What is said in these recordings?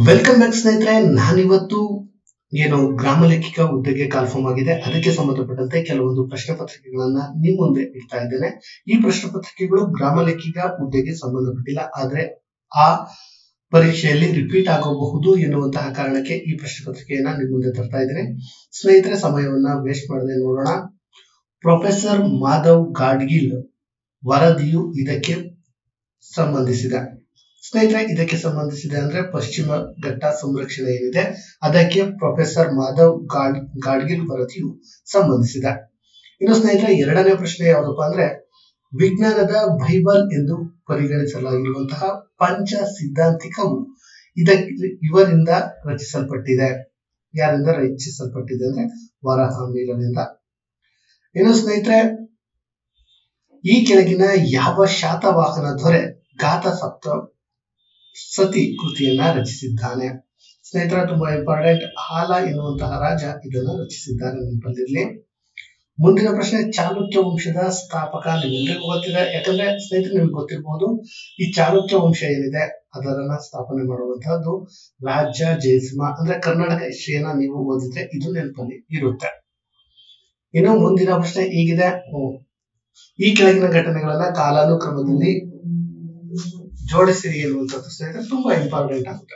Welcome back ಸ್ನೇಹಿತರೆ ನಾನಿವತ್ತು ಏನು ಗ್ರಾಮ ಲೇಖಿಕ ಹುದ್ದೆಗೆ ಕಾಲ್ಫಾರ್ಮ್ ಆಗಿದೆ ಅದಕ್ಕೆ ಸಂಬಂಧಪಟ್ಟಂತೆ ಕೆಲವೊಂದು ಪ್ರಶ್ನೆ ಪತ್ರಿಕೆಗಳನ್ನ ನಿಮ್ ಮುಂದೆ ಇಡ್ತಾ ಇದ್ದೇನೆ ಈ ಪ್ರಶ್ನೆ ಪತ್ರಿಕೆಗಳು ಗ್ರಾಮ ಲೇಖಿಕ ಹುದ್ದೆಗೆ ಸಂಬಂಧಪಟ್ಟಿಲ್ಲ ಆದ್ರೆ ಆ ಪರೀಕ್ಷೆಯಲ್ಲಿ ರಿಪೀಟ್ ಆಗಬಹುದು ಎನ್ನುವಂತಹ ಕಾರಣಕ್ಕೆ ಈ ಪ್ರಶ್ನೆ ಪತ್ರಿಕೆಯನ್ನ ನಿಮ್ ಮುಂದೆ ತರ್ತಾ ಇದ್ದೇನೆ ಸ್ನೇಹಿತರೆ ಸಮಯವನ್ನ ವೇಸ್ಟ್ ಮಾಡದೆ ನೋಡೋಣ ಪ್ರೊಫೆಸರ್ ಮಾಧವ್ ಗಾಡ್ಗಿಲ್ ವರದಿಯು ಇದಕ್ಕೆ ಸಂಬಂಧಿಸಿದೆ ಸ್ನೇಹಿತರೆ ಇದಕ್ಕೆ ಸಂಬಂಧಿಸಿದೆ ಅಂದ್ರೆ ಪಶ್ಚಿಮ ಘಟ್ಟ ಸಂರಕ್ಷಣೆ ಏನಿದೆ ಅದಕ್ಕೆ ಪ್ರೊಫೆಸರ್ ಮಾಧವ್ ಗಾಡ್ ಗಾಡ್ಗಿಲ್ ವರದಿಯು ಸಂಬಂಧಿಸಿದೆ ಇನ್ನು ಸ್ನೇಹಿತರೆ ಎರಡನೇ ಪ್ರಶ್ನೆ ಯಾವ್ದಪ್ಪ ಅಂದ್ರೆ ವಿಜ್ಞಾನದ ಬೈಬಲ್ ಎಂದು ಪರಿಗಣಿಸಲಾಗಿರುವಂತಹ ಪಂಚ ಸಿದ್ಧಾಂತಿಕವು ಇದಕ್ಕೆ ಇವರಿಂದ ರಚಿಸಲ್ಪಟ್ಟಿದೆ ಯಾರಿಂದ ರಚಿಸಲ್ಪಟ್ಟಿದೆ ಅಂದ್ರೆ ವರಹಮೀರನಿಂದ ಇನ್ನು ಸ್ನೇಹಿತರೆ ಈ ಕೆಳಗಿನ ಯಾವ ಶಾತವಾಹನ ದೊರೆ ಗಾತ ಸಪ್ತ ಸತಿ ಕೃತಿಯನ್ನ ರಚಿಸಿದ್ದಾನೆ ಸ್ನೇಹಿತರ ತುಂಬಾ ಇಂಪಾರ್ಟೆಂಟ್ ಹಾಲ ಎನ್ನುವಂತಹ ರಾಜ ಇದನ್ನ ರಚಿಸಿದ್ದಾನೆ ನೆನಪಲ್ಲಿರ್ಲಿ ಮುಂದಿನ ಪ್ರಶ್ನೆ ಚಾಲುಕ್ಯ ವಂಶದ ಸ್ಥಾಪಕ ನಿಮ್ಮೆಲ್ಲರಿಗೂ ಗೊತ್ತಿದೆ ಯಾಕಂದ್ರೆ ಸ್ನೇಹಿತರೆ ನಿಮ್ಗೆ ಗೊತ್ತಿರಬಹುದು ಈ ಚಾಲುಕ್ಯ ವಂಶ ಏನಿದೆ ಅದರನ್ನ ಸ್ಥಾಪನೆ ಮಾಡುವಂತಹದ್ದು ರಾಜ್ಯ ಜಯಸಿಂಹ ಅಂದ್ರೆ ಕರ್ನಾಟಕ ಹಿಸ್ಟ್ರಿಯನ್ನ ನೀವು ಓದಿದ್ರೆ ಇದು ನೆನಪಲ್ಲಿ ಇರುತ್ತೆ ಇನ್ನು ಮುಂದಿನ ಪ್ರಶ್ನೆ ಹೀಗಿದೆ ಈ ಕೆಳಗಿನ ಘಟನೆಗಳನ್ನ ಕಾಲಾನುಕ್ರಮದಲ್ಲಿ ಜೋಡಿಸಿರಿ ಎನ್ನುವಂಥದ್ದು ಸ್ನೇಹಿತರೆ ತುಂಬಾ ಇಂಪಾರ್ಟೆಂಟ್ ಆಗುತ್ತೆ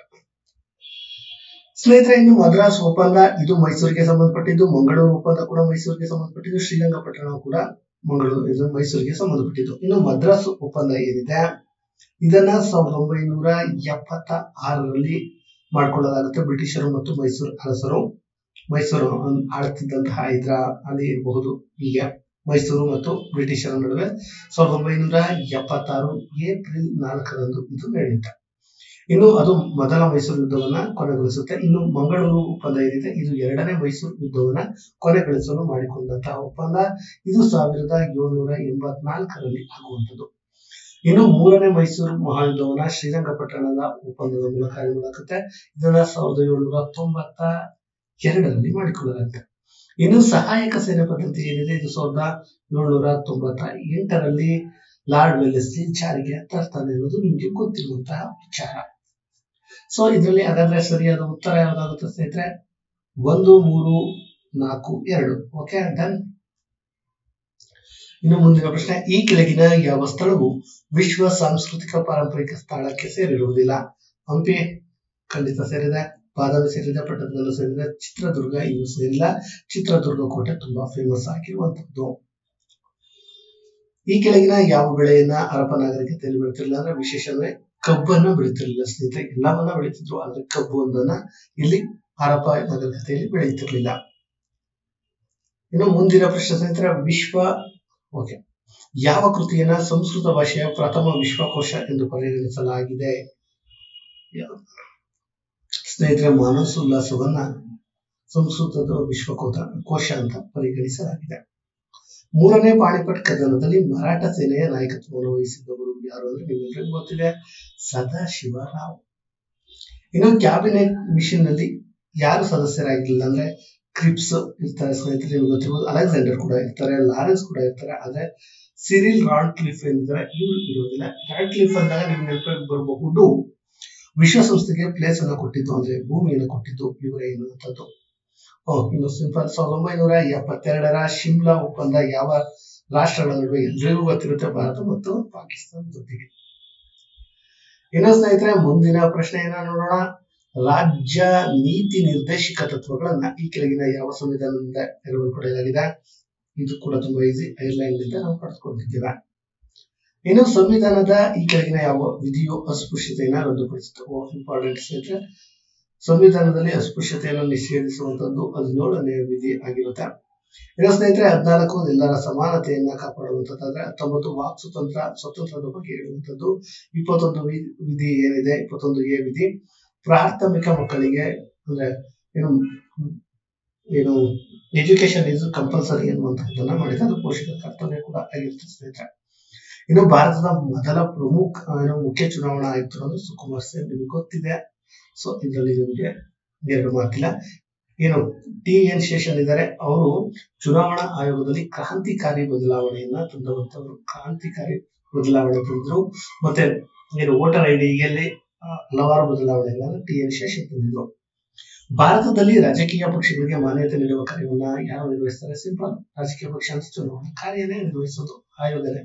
ಸ್ನೇಹಿತರೆ ಇನ್ನು ಮದ್ರಾಸ್ ಒಪ್ಪಂದ ಇದು ಮೈಸೂರಿಗೆ ಸಂಬಂಧಪಟ್ಟಿದ್ದು ಮಂಗಳೂರು ಒಪ್ಪಂದ ಕೂಡ ಮೈಸೂರಿಗೆ ಸಂಬಂಧಪಟ್ಟಿದ್ದು ಶ್ರೀರಂಗಪಟ್ಟಣ ಕೂಡ ಮಂಗಳೂರು ಇದು ಮೈಸೂರಿಗೆ ಸಂಬಂಧಪಟ್ಟಿದ್ದು ಇನ್ನು ಮದ್ರಾಸ್ ಒಪ್ಪಂದ ಏನಿದೆ ಇದನ್ನ ಸಾವಿರದ ಒಂಬೈನೂರ ಎಪ್ಪತ್ತ ಆರರಲ್ಲಿ ಮಾಡ್ಕೊಳ್ಳಲಾಗುತ್ತೆ ಬ್ರಿಟಿಷರು ಮತ್ತು ಮೈಸೂರು ಅರಸರು ಮೈಸೂರು ಆಳುತ್ತಿದ್ದಂತಹ ಹೈದ್ರಾ ಅಲ್ಲಿ ಇರಬಹುದು ಹೀಗೆ ಮೈಸೂರು ಮತ್ತು ಬ್ರಿಟಿಷರ ನಡುವೆ ಸಾವಿರದ ಒಂಬೈನೂರ ಎಪ್ಪತ್ತಾರು ಏಪ್ರಿಲ್ ನಾಲ್ಕರಂದು ಇದು ನಡೆಯುತ್ತೆ ಇನ್ನು ಅದು ಮೊದಲ ಮೈಸೂರು ಯುದ್ಧವನ್ನ ಕೊನೆಗೊಳಿಸುತ್ತೆ ಇನ್ನು ಮಂಗಳೂರು ಒಪ್ಪಂದ ಏನಿದೆ ಇದು ಎರಡನೇ ಮೈಸೂರು ಯುದ್ಧವನ್ನ ಕೊನೆಗೊಳಿಸಲು ಮಾಡಿಕೊಂಡಂತಹ ಒಪ್ಪಂದ ಇದು ಸಾವಿರದ ಏಳ್ನೂರ ಎಂಬತ್ನಾಲ್ಕರಲ್ಲಿ ಆಗುವಂಥದ್ದು ಇನ್ನು ಮೂರನೇ ಮೈಸೂರು ಮಹಾಯುದ್ಧವನ್ನ ಶ್ರೀರಂಗಪಟ್ಟಣದ ಒಪ್ಪಂದದ ಮೂಲಕ ಮಾಡಲಾಗುತ್ತೆ ಇದನ್ನ ಸಾವಿರದ ಏಳ್ನೂರ ತೊಂಬತ್ತ ಎರಡರಲ್ಲಿ ಮಾಡಿಕೊಳ್ಳಲಾಗುತ್ತೆ ಇನ್ನು ಸಹಾಯಕ ಸೇನೆ ಪದ್ಧತಿ ಏನಿದೆ ಇದು ಸಾವಿರದ ಏಳ್ನೂರ ತೊಂಬತ್ತ ಎಂಟರಲ್ಲಿ ಲಾರ್ಡ್ ವೆಲ್ಲೆಸ್ಲಿ ಜಾರಿಗೆ ತರ್ತಾನೆ ಅನ್ನೋದು ನಿಮ್ಗೆ ಗೊತ್ತಿರುವಂತಹ ವಿಚಾರ ಸೊ ಇದರಲ್ಲಿ ಹಾಗಾದ್ರೆ ಸರಿಯಾದ ಉತ್ತರ ಯಾವ್ದಾಗುತ್ತೆ ಸ್ನೇಹಿತರೆ ಒಂದು ಮೂರು ನಾಲ್ಕು ಎರಡು ಓಕೆ ಡನ್ ಇನ್ನು ಮುಂದಿನ ಪ್ರಶ್ನೆ ಈ ಕೆಳಗಿನ ಯಾವ ಸ್ಥಳವು ವಿಶ್ವ ಸಾಂಸ್ಕೃತಿಕ ಪಾರಂಪರಿಕ ಸ್ಥಳಕ್ಕೆ ಸೇರಿರುವುದಿಲ್ಲ ಹಂಪಿ ಖಂಡಿತ ಸೇರಿದೆ ಬಾದಾಮಿ ಸೇರಿದೆ ಪಟ್ಟದಕಲ್ಲು ಸೇರಿದೆ ಚಿತ್ರದುರ್ಗ ಇನ್ನು ಸೇರಿಲ್ಲ ಚಿತ್ರದುರ್ಗ ಕೋಟೆ ತುಂಬಾ ಫೇಮಸ್ ಆಗಿರುವಂತದ್ದು ಈ ಕೆಳಗಿನ ಯಾವ ಬೆಳೆಯನ್ನ ಹರಪ ನಾಗರಿಕತೆಯಲ್ಲಿ ಬೆಳೀತಿರ್ಲಿಲ್ಲ ಅಂದ್ರೆ ವಿಶೇಷ ಅಂದ್ರೆ ಕಬ್ಬನ್ನ ಬೆಳೀತಿರ್ಲಿಲ್ಲ ಸ್ನೇಹಿತರೆ ಎಲ್ಲವನ್ನ ಬೆಳೀತಿದ್ರು ಆದ್ರೆ ಕಬ್ಬು ಒಂದನ್ನ ಇಲ್ಲಿ ಹರಪ ನಾಗರಿಕತೆಯಲ್ಲಿ ಬೆಳೆಯುತ್ತಿರ್ಲಿಲ್ಲ ಇನ್ನು ಮುಂದಿನ ಪ್ರಶ್ನೆ ಸ್ನೇಹಿತರೆ ವಿಶ್ವ ಓಕೆ ಯಾವ ಕೃತಿಯನ್ನ ಸಂಸ್ಕೃತ ಭಾಷೆಯ ಪ್ರಥಮ ವಿಶ್ವಕೋಶ ಎಂದು ಪರಿಗಣಿಸಲಾಗಿದೆ ಸ್ನೇಹಿತರೆ ಮಾನಸೋಲ್ಲಾಸವನ್ನ ಸಂಸ್ಕೃತದ ವಿಶ್ವಕೋಶ ಕೋಶ ಅಂತ ಪರಿಗಣಿಸಲಾಗಿದೆ ಮೂರನೇ ಪಾಣಿಪಟ್ ಕದನದಲ್ಲಿ ಮರಾಠ ಸೇನೆಯ ನಾಯಕತ್ವವನ್ನು ವಹಿಸಿದ್ದವರು ಯಾರು ಅಂದ್ರೆ ನಿಮ್ಮೆಲ್ಲರಿಗೂ ಗೊತ್ತಿದೆ ಸದಾಶಿವರಾವ್ ಇನ್ನು ಕ್ಯಾಬಿನೆಟ್ ಮಿಷನ್ ನಲ್ಲಿ ಯಾರು ಸದಸ್ಯರಾಗಿರ್ಲಿಲ್ಲ ಅಂದ್ರೆ ಕ್ರಿಪ್ಸ್ ಇರ್ತಾರೆ ಸ್ನೇಹಿತರೆ ನಿಮ್ಗೆ ಗೊತ್ತಿರ್ಬೋದು ಅಲೆಕ್ಸಾಂಡರ್ ಕೂಡ ಇರ್ತಾರೆ ಲಾರೆನ್ಸ್ ಕೂಡ ಇರ್ತಾರೆ ಆದ್ರೆ ಸಿರಿಲ್ ರಾಡ್ ಕ್ಲಿಫ್ ಏನಿದ್ದಾರೆ ಇವರು ಇರೋದಿಲ್ಲ ರಾಡ್ ಕ್ಲಿಫ್ ಅಂದಾಗ ನಿಮ್ಗೆ ನೆನಪಿಗೆ ಬರಬಹುದು ವಿಶ್ವಸಂಸ್ಥೆಗೆ ಪ್ಲೇಸ್ ಅನ್ನ ಕೊಟ್ಟಿದ್ದು ಅಂದ್ರೆ ಭೂಮಿಯನ್ನು ಕೊಟ್ಟಿದ್ದು ಇವರೇ ಎನ್ನುವಂಥದ್ದು ಇನ್ನು ಸಿಂಪಲ್ ಸಾವಿರದ ಒಂಬೈನೂರ ಎಪ್ಪತ್ತೆರಡರ ಶಿಮ್ಲಾ ಒಪ್ಪಂದ ಯಾವ ರಾಷ್ಟ್ರಗಳ ನಡುವೆ ಎಲ್ರಿಗೂ ಗೊತ್ತಿರುತ್ತೆ ಭಾರತ ಮತ್ತು ಪಾಕಿಸ್ತಾನ ಜೊತೆಗೆ ಇನ್ನು ಸ್ನೇಹಿತರೆ ಮುಂದಿನ ಪ್ರಶ್ನೆಯನ್ನ ನೋಡೋಣ ರಾಜ್ಯ ನೀತಿ ನಿರ್ದೇಶಕ ತತ್ವಗಳನ್ನ ಈ ಕೆಳಗಿನ ಯಾವ ಸಂವಿಧಾನದಿಂದ ನೆರವು ಪಡೆಯಲಾಗಿದೆ ಇದು ಕೂಡ ತುಂಬಾ ಈಸಿ ಐರ್ಲೆಂಡ್ ನಿಂದ ನಾವು ಪಡೆದುಕೊಂಡಿದ್ದೇವೆ ಇನ್ನು ಸಂವಿಧಾನದ ಈ ಕೆಳಗಿನ ಯಾವ ವಿಧಿಯು ಅಸ್ಪೃಶ್ಯತೆಯನ್ನ ರದ್ದುಪಡಿಸಿತು ಇಂಪಾರ್ಟೆಂಟ್ ಸ್ನೇಹಿತರೆ ಸಂವಿಧಾನದಲ್ಲಿ ಅಸ್ಪೃಶ್ಯತೆಯನ್ನು ನಿಷೇಧಿಸುವಂತದ್ದು ಹದಿನೇಳನೇ ವಿಧಿ ಆಗಿರುತ್ತೆ ಇನ್ನು ಸ್ನೇಹಿತರೆ ಹದಿನಾಲ್ಕು ಎಲ್ಲರ ಸಮಾನತೆಯನ್ನ ಕಾಪಾಡುವಂತದ್ದಾದ್ರೆ ಹತ್ತೊಂಬತ್ತು ವಾಕ್ ಸ್ವತಂತ್ರ ಸ್ವತಂತ್ರದ ಬಗ್ಗೆ ಹೇಳುವಂತದ್ದು ಇಪ್ಪತ್ತೊಂದು ವಿಧಿ ಏನಿದೆ ಇಪ್ಪತ್ತೊಂದು ಎ ವಿಧಿ ಪ್ರಾಥಮಿಕ ಮಕ್ಕಳಿಗೆ ಅಂದ್ರೆ ಏನು ಏನು ಎಜುಕೇಶನ್ ಇಸ್ ಕಂಪಲ್ಸರಿ ಅನ್ನುವಂಥದ್ದನ್ನ ಮಾಡಿದೆ ಅದು ಪೋಷಕರ ಕರ್ತವ್ಯ ಕೂಡ ಆಗಿರುತ್ತೆ ಸ್ನೇಹಿತರೆ ಇನ್ನು ಭಾರತದ ಮೊದಲ ಪ್ರಮುಖ ಏನು ಮುಖ್ಯ ಚುನಾವಣಾ ಆಯುಕ್ತರು ಸುಕುಮಾರ್ ಸೇನ್ ನಿಮಗೆ ಗೊತ್ತಿದೆ ಸೊ ಇದರಲ್ಲಿ ನಿಮಗೆ ಎರಡು ಮಾತಿಲ್ಲ ಏನು ಟಿ ಎನ್ ಶೇಷನ್ ಇದ್ದಾರೆ ಅವರು ಚುನಾವಣಾ ಆಯೋಗದಲ್ಲಿ ಕ್ರಾಂತಿಕಾರಿ ಬದಲಾವಣೆಯನ್ನ ತಂದವಂತವರು ಕ್ರಾಂತಿಕಾರಿ ಬದಲಾವಣೆ ತಂದ್ರು ಮತ್ತೆ ಏನು ವೋಟರ್ ಐ ಡಿಯಲ್ಲಿ ಆ, ಹಲವಾರು ಬದಲಾವಣೆಗಳನ್ನು ಟಿ ಎನ್ ಶೇಷನ್ ತಂದಿದ್ರು ಭಾರತದಲ್ಲಿ ರಾಜಕೀಯ ಪಕ್ಷಗಳಿಗೆ ಮಾನ್ಯತೆ ನೀಡುವ ಕಾರ್ಯವನ್ನ ಯಾರು ನಿರ್ವಹಿಸ್ತಾರೆ ಸಿಂಪಲ್ ರಾಜಕೀಯ ಪಕ್ಷ ಅಂತ ಚುನಾವಣಾ ಕಾರ್ಯನೇ ನಿರ್ವಹಿಸೋದು ಆಯೋಗನೇ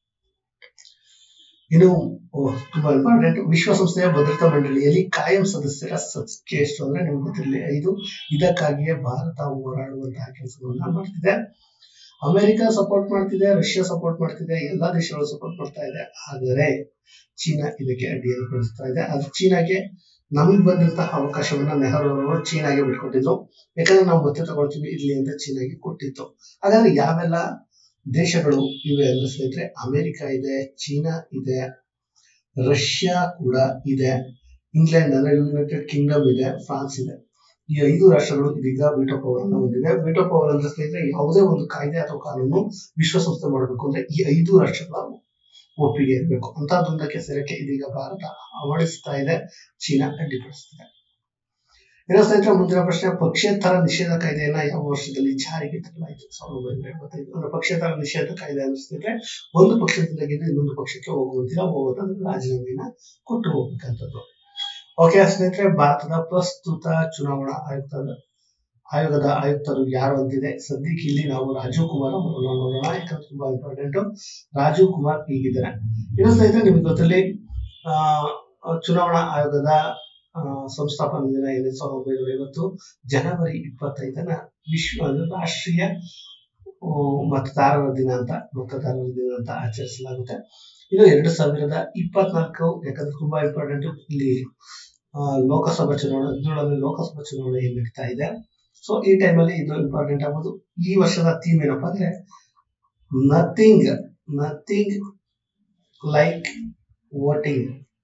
ಇನ್ನು ಓ, ತುಂಬಾ ಇಂಪಾರ್ಟೆಂಟ್ ವಿಶ್ವಸಂಸ್ಥೆಯ ಭದ್ರತಾ ಮಂಡಳಿಯಲ್ಲಿ ಕಾಯಂ ಸದಸ್ಯರ ಸಂಖ್ಯೆ ಎಷ್ಟು ಅಂದ್ರೆ ನಿಮ್ಗೆ ಗೊತ್ತಿರಲಿ ಐದು ಇದಕ್ಕಾಗಿಯೇ ಭಾರತ ಹೋರಾಡುವಂತಹ ಕೆಲಸವನ್ನ ಮಾಡ್ತಿದೆ ಅಮೆರಿಕ ಸಪೋರ್ಟ್ ಮಾಡ್ತಿದೆ ರಷ್ಯಾ ಸಪೋರ್ಟ್ ಮಾಡ್ತಿದೆ ಎಲ್ಲಾ ದೇಶಗಳು ಸಪೋರ್ಟ್ ಮಾಡ್ತಾ ಇದೆ ಆದರೆ ಚೀನಾ ಇದಕ್ಕೆ ಅಡ್ಡಿಯನ್ನು ಪಡಿಸ್ತಾ ಇದೆ ಅದು ಚೀನಾಗೆ ನಮಗೆ ಬಂದಂತಹ ಅವಕಾಶವನ್ನ ನೆಹರು ಅವರು ಚೀನಾಗೆ ಬಿಟ್ಕೊಟ್ಟಿದ್ರು ಯಾಕಂದ್ರೆ ನಾವು ಮತ್ತೆ ತಗೊಳ್ತೀವಿ ಇರ್ಲಿ ಅಂತ ಚೀನಾಗೆ ಕೊಟ್ಟಿತ್ತು ಹಾಗಾದ್ರೆ ಯಾವೆಲ್ಲ ದೇಶಗಳು ಇವೆ ಅಂದ್ರೆ ಸ್ನೇಹಿತರೆ ಅಮೆರಿಕ ಇದೆ ಚೀನಾ ಇದೆ ರಷ್ಯಾ ಕೂಡ ಇದೆ ಇಂಗ್ಲೆಂಡ್ ಅಂದ್ರೆ ಯುನೈಟೆಡ್ ಕಿಂಗ್ಡಮ್ ಇದೆ ಫ್ರಾನ್ಸ್ ಇದೆ ಈ ಐದು ರಾಷ್ಟ್ರಗಳು ಇದೀಗ ವಿಟೋ ಪವರ್ ಅನ್ನು ಹೊಂದಿದೆ ವಿಟೋ ಪವರ್ ಅಂದ್ರೆ ಸ್ನೇಹಿತರೆ ಯಾವುದೇ ಒಂದು ಕಾಯ್ದೆ ಅಥವಾ ಕಾನೂನು ವಿಶ್ವಸಂಸ್ಥೆ ಮಾಡಬೇಕು ಅಂದ್ರೆ ಈ ಐದು ರಾಷ್ಟ್ರಗಳ ಒಪ್ಪಿಗೆ ಇರಬೇಕು ಅಂತಹದ್ದೊಂದಕ್ಕೆ ಸೇರಕ್ಕೆ ಇದೀಗ ಭಾರತ ಅಮಡಿಸ್ತಾ ಇದೆ ಚೀನಾ ಅಡ್ಡಿಪಡಿಸ್ತಿದೆ ಇನ್ನು ಸ್ನೇಹಿತರೆ ಮುಂದಿನ ಪ್ರಶ್ನೆ ಪಕ್ಷೇತರ ನಿಷೇಧ ಕಾಯ್ದೆಯನ್ನ ಯಾವ ವರ್ಷದಲ್ಲಿ ಜಾರಿಗೆ ತರಲಾಯಿತು ಸಾವಿರದ ಒಂಬೈನೂರ ಎಂಬತ್ತೈದು ಅಂದ್ರೆ ಪಕ್ಷೇತರ ನಿಷೇಧ ಕಾಯ್ದೆ ಅನ್ನಿಸ್ತಿದ್ರೆ ಒಂದು ಪಕ್ಷದಿಂದ ಗೆದ್ದು ಇನ್ನೊಂದು ಪಕ್ಷಕ್ಕೆ ಹೋಗುವಂತಿಲ್ಲ ಹೋಗೋದು ಅದನ್ನ ರಾಜೀನಾಮೆನ ಕೊಟ್ಟು ಹೋಗ್ಬೇಕಂತದ್ದು ಓಕೆ ಸ್ನೇಹಿತರೆ ಭಾರತದ ಪ್ರಸ್ತುತ ಚುನಾವಣಾ ಆಯುಕ್ತದ ಆಯೋಗದ ಆಯುಕ್ತರು ಯಾರು ಅಂತಿದೆ ಸದ್ಯಕ್ಕೆ ಇಲ್ಲಿ ನಾವು ರಾಜೀವ್ ಕುಮಾರ್ ಅವರನ್ನು ನೋಡೋಣ ಯಾಕಂದ್ರೆ ತುಂಬಾ ಇಂಪಾರ್ಟೆಂಟ್ ರಾಜೀವ್ ಕುಮಾರ್ ಹೀಗಿದ್ದಾರೆ ಇನ್ನು ಸ್ನೇಹಿತರೆ ನಿಮಗೆ ಗೊತ್ತಲ್ಲಿ ಆ, ಚುನಾವಣಾ ಆಯೋಗದ ಆ, ಸಂಸ್ಥಾಪನಾ ದಿನ ಇದೆ ಸಾವಿರದ ಒಂಬೈನೂರ ಐವತ್ತು ಜನವರಿ ಇಪ್ಪತ್ತೈದನ ವಿಶ್ವ ಅಂದ್ರೆ ರಾಷ್ಟ್ರೀಯ ಆ, ಮತದಾರರ ದಿನ ಅಂತ ಮತದಾರರ ದಿನ ಅಂತ ಆಚರಿಸಲಾಗುತ್ತೆ ಇದು ಎರಡು ಸಾವಿರದ ಇಪ್ಪತ್ನಾಲ್ಕು ಯಾಕಂದ್ರೆ ತುಂಬಾ ಇಂಪಾರ್ಟೆಂಟ್ ಇಲ್ಲಿ ಆ, ಲೋಕಸಭಾ ಚುನಾವಣೆ ಹದಿನೇಳನೇ ಲೋಕಸಭಾ ಚುನಾವಣೆ ನಡೀತಾ ಇದೆ ಸೊ ಈ ಟೈಮಲ್ಲಿ ಇದು ಇಂಪಾರ್ಟೆಂಟ್ ಆಗ್ಬೋದು ಈ ವರ್ಷದ ಥೀಮ್ ಏನಪ್ಪಾ ಅಂದ್ರೆ nothing nothing like voting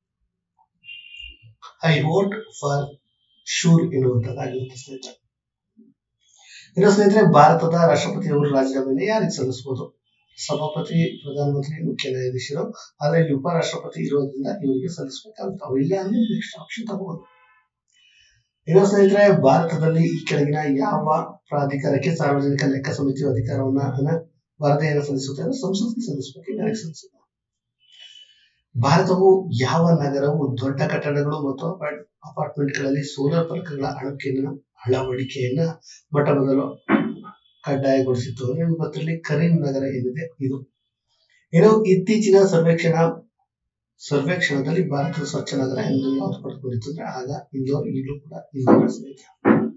I vote for sure ಎನ್ನುವಂಥದ್ದಾಗಿರುತ್ತೆ ಸ್ನೇಹಿತರೆ ಇನ್ನು ಸ್ನೇಹಿತರೆ ಭಾರತದ ರಾಷ್ಟ್ರಪತಿಯವರು ರಾಜೀನಾಮೆಯನ್ನು ಯಾರಿಗೆ ಸಲ್ಲಿಸಬಹುದು ಸಭಾಪತಿ ಪ್ರಧಾನಮಂತ್ರಿ ಮುಖ್ಯ ನ್ಯಾಯಾಧೀಶರು ಆದ್ರೆ ಇಲ್ಲಿ ಉಪರಾಷ್ಟ್ರಪತಿ ಇರೋದ್ರಿಂದ ಇವರಿಗೆ ಸಲ್ಲಿಸಬೇಕಾಗುತ್ತೆ ಇಲ್ಲ ಅಂದ್ರೆ ನೆಕ್ಸ್ಟ್ ಆಪ್ಷನ್ ತಗೋಬಹುದು ಇನ್ನು ಸ್ನೇಹಿತರೆ ಭಾರತದಲ್ಲಿ ಈ ಕೆಳಗಿನ ಯಾವ ಪ್ರಾಧಿಕಾರಕ್ಕೆ ಸಾರ್ವಜನಿಕ ಲೆಕ್ಕ ಸಮಿತಿಯು ಅಧಿಕಾರವನ್ನ ಹಣ ವರದಿಯನ್ನು ಸಲ್ಲಿಸುತ್ತೆ ಅಂದ್ರೆ ಸಂಸತ್ಗೆ ಸಲ್ಲಿಸಬೇಕು ನನಗೆ ಸಲ್ಲಿಸುತ್ತೆ ಭಾರತವು ಯಾವ ನಗರವು ದೊಡ್ಡ ಕಟ್ಟಡಗಳು ಮತ್ತು ಅಪಾರ್ಟ್ಮೆಂಟ್ಗಳಲ್ಲಿ ಸೋಲಾರ್ ಫಲಕಗಳ ಅಳವಡಿಕೆಯನ್ನ ಅಳವಡಿಕೆಯನ್ನ ಮೊಟ್ಟ ಮೊದಲು ಕಡ್ಡಾಯಗೊಳಿಸಿತ್ತು ಅಂದ್ರೆ ನಿಮ್ಗೆ ಗೊತ್ತಿರಲಿ ಕರೀಂ ನಗರ ಏನಿದೆ ಇದು ಇನ್ನು ಇತ್ತೀಚಿನ ಸರ್ವೇಕ್ಷಣಾ ಸರ್ವೇಕ್ಷಣದಲ್ಲಿ ಭಾರತದ ಸ್ವಚ್ಛ ನಗರ ಎಂದು ಯಾವುದು ಪಡೆದುಕೊಂಡಿತ್ತು ಅಂದ್ರೆ ಆಗ ಇಂದೋರ್ ಈಗಲೂ ಕೂಡ ಇಂದೋರ್ ಸ್ನೇಹಿತ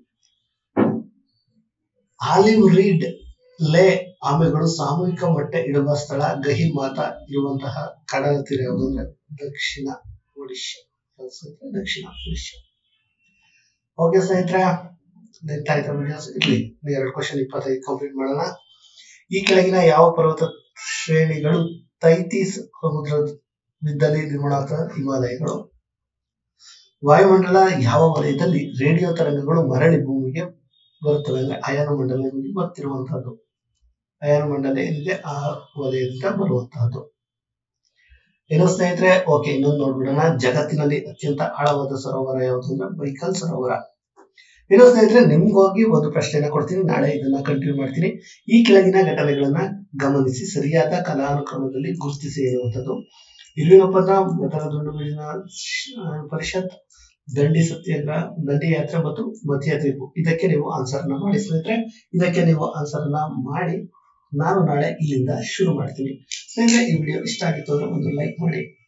ಆಲಿವ್ ರೀಡ್ ಲೇ ಆಮೆಗಳು ಸಾಮೂಹಿಕ ಮೊಟ್ಟೆ ಇಡುವ ಸ್ಥಳ ಗಹಿ ಮಾತಾ ಇರುವಂತಹ ಕಡಲ ತೀರ ಯಾವುದು ಅಂದ್ರೆ ದಕ್ಷಿಣ ಒಡಿಶಾ ಯಾವ್ದು ಸ್ನೇಹಿತರೆ? ದಕ್ಷಿಣ ಒಡಿಶಾ ಓಕೆ ಸ್ನೇಹಿತರೆ ನೆಟ್ ಆಯ್ತಾ ವಿಡಿಯೋಸ್ ಇರ್ಲಿ ಇನ್ನು ಎರಡು ಕ್ವಶನ್ ಇಪ್ಪತ್ತೈದು ಕಂಪ್ಲೀಟ್ ಮಾಡೋಣ ಈ ಕೆಳಗಿನ ಯಾವ ಪರ್ವತ ಶ್ರೇಣಿಗಳು ತೈತೀಸ್ ಸಮುದ್ರವಿದ್ದಲ್ಲಿ ನಿರ್ಮಾಣ ಹಿಮಾಲಯಗಳು ವಾಯುಮಂಡಲ ಯಾವ ವಲಯದಲ್ಲಿ ರೇಡಿಯೋ ತರಂಗಗಳು ಮರಳಿ ಭೂಮಿಗೆ ಬರುತ್ತವೆ ಅಂದ್ರೆ ಅಯಾನ ಮಂಡಲ ನಿಮಗೆ ಗೊತ್ತಿರುವಂತಹದ್ದು ಅಯಾನ ಮಂಡಲ ಏನಿದೆ ಆ ವಲಯದಿಂದ ಬರುವಂತಹದ್ದು ಇನ್ನು ಸ್ನೇಹಿತರೆ ಓಕೆ ಇನ್ನೊಂದು ನೋಡ್ಬಿಡೋಣ ಜಗತ್ತಿನಲ್ಲಿ ಅತ್ಯಂತ ಆಳವಾದ ಸರೋವರ ಯಾವುದು ಅಂದ್ರೆ ಬೈಕಲ್ ಸರೋವರ ಇನ್ನು ಸ್ನೇಹಿತರೆ ನಿಮ್ಗಾಗಿ ಒಂದು ಪ್ರಶ್ನೆನ ಕೊಡ್ತೀನಿ ನಾಳೆ ಇದನ್ನ ಕಂಟಿನ್ಯೂ ಮಾಡ್ತೀನಿ ಈ ಕೆಳಗಿನ ಘಟನೆಗಳನ್ನ ಗಮನಿಸಿ ಸರಿಯಾದ ಕಾಲಾನುಕ್ರಮದಲ್ಲಿ ಗುರುತಿಸಿ ಎನ್ನುವಂಥದ್ದು ಇರುವಿನ ಒಪ್ಪಂದ ಮತರ ದುಂಡು ಮೇಲಿನ ಪರಿಷತ್ ದಂಡಿ ಸತ್ಯಾಗ್ರಹ ದಂಡಿ ಯಾತ್ರೆ ಮತ್ತು ಮತಿಯ ತೀರ್ಪು ಇದಕ್ಕೆ ನೀವು ಆನ್ಸರ್ ನ ಮಾಡಿ ಸ್ನೇಹಿತರೆ ಇದಕ್ಕೆ ನೀವು ಆನ್ಸರ್ ನ ಮಾಡಿ ನಾನು ನಾಳೆ ಇಲ್ಲಿಂದ ಶುರು ಮಾಡ್ತೀನಿ ಸ್ನೇಹಿತರೆ ಈ ವಿಡಿಯೋ ಇಷ್ಟ ಆಗಿತ್ತು ಅಂದ್ರೆ ಒಂದು ಲೈಕ್ ಮಾಡಿ